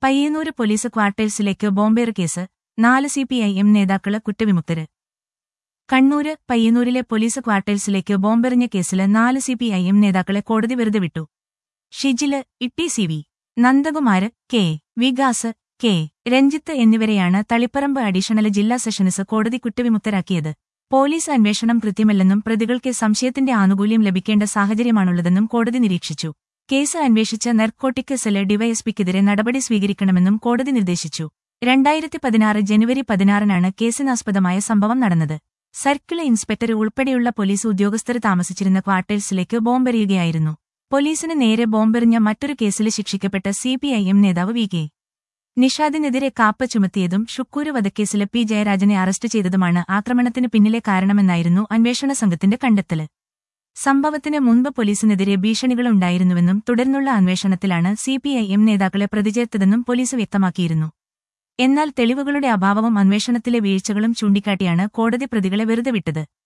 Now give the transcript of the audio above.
Payyanur police ക്വാർട്ടേഴ്സിലേക്ക് ബോംബേറ് case നാല് സി പി ഐ എം നേതാക്കള് കുറ്റവിമുക്തര് കണ്ണൂര് പയ്യന്നൂരിലെ പോലീസ് ക്വാർട്ടേഴ്സിലേക്ക് ബോംബെറിഞ്ഞ കേസില് നാല് സി പി ഐ എം നേതാക്കളെ കോടതി വെറുതെ വിട്ടു Shijil Itty C V Nandakumar K Vikas K Ranjith എന്നിവരെയാണ് തളിപ്പറമ്പ് അഡീഷണൽ ജില്ലാ സെഷൻസ് കോടതി കുറ്റവിമുക്തരാക്കിയത് പോലീസ് അന്വേഷണം കൃത്യമല്ലെന്നും പ്രതികൾക്ക് സംശയത്തിന്റെ ആനുകൂല്യം ലഭിക്കേണ്ട സാഹചര്യമാണുള്ളതെന്നും കോടതി നിരീക്ഷിച്ചു കേസ് അന്വേഷിച്ച നർക്കോട്ടിക് സെല് ഡിവൈഎസ്പിക്കെതിരെ നടപടി സ്വീകരിക്കണമെന്നും കോടതി നിർദ്ദേശിച്ചു രണ്ടായിരത്തി പതിനാറ് ജനുവരി പതിനാറിനാണ് കേസിനാസ്പദമായ സംഭവം നടന്നത് സർക്കിൾ ഇൻസ്പെക്ടർ ഉൾപ്പെടെയുള്ള പോലീസ് ഉദ്യോഗസ്ഥർ താമസിച്ചിരുന്ന ക്വാർട്ടേഴ്സിലേക്ക് ബോംബെറിയുകയായിരുന്നു പോലീസിന് നേരെ ബോംബെറിഞ്ഞ മറ്റൊരു കേസിൽ ശിക്ഷിക്കപ്പെട്ട സിപിഐഎം നേതാവ് വി കെ നിഷാദിനെതിരെ കാപ്പ ചുമത്തിയതും ഷുക്കൂര് വധക്കേസിലെ പി ജയരാജനെ അറസ്റ്റ് ചെയ്തതുമാണ് ആക്രമണത്തിന് പിന്നിലെ കാരണമെന്നായിരുന്നു അന്വേഷണ സംഘത്തിന്റെ കണ്ടെത്തല് സംഭവത്തിന് മുൻപ് പോലീസിനെതിരെ ഭീഷണികളുണ്ടായിരുന്നുവെന്നും തുടർന്നുള്ള അന്വേഷണത്തിലാണ് സിപിഐഎം നേതാക്കളെ പ്രതിചേർത്തതെന്നും പോലീസ് വ്യക്തമാക്കിയിരുന്നു എന്നാൽ തെളിവുകളുടെ അഭാവവും അന്വേഷണത്തിലെ വീഴ്ചകളും ചൂണ്ടിക്കാട്ടിയാണ് കോടതി പ്രതികളെ വെറുതെ വിട്ടത്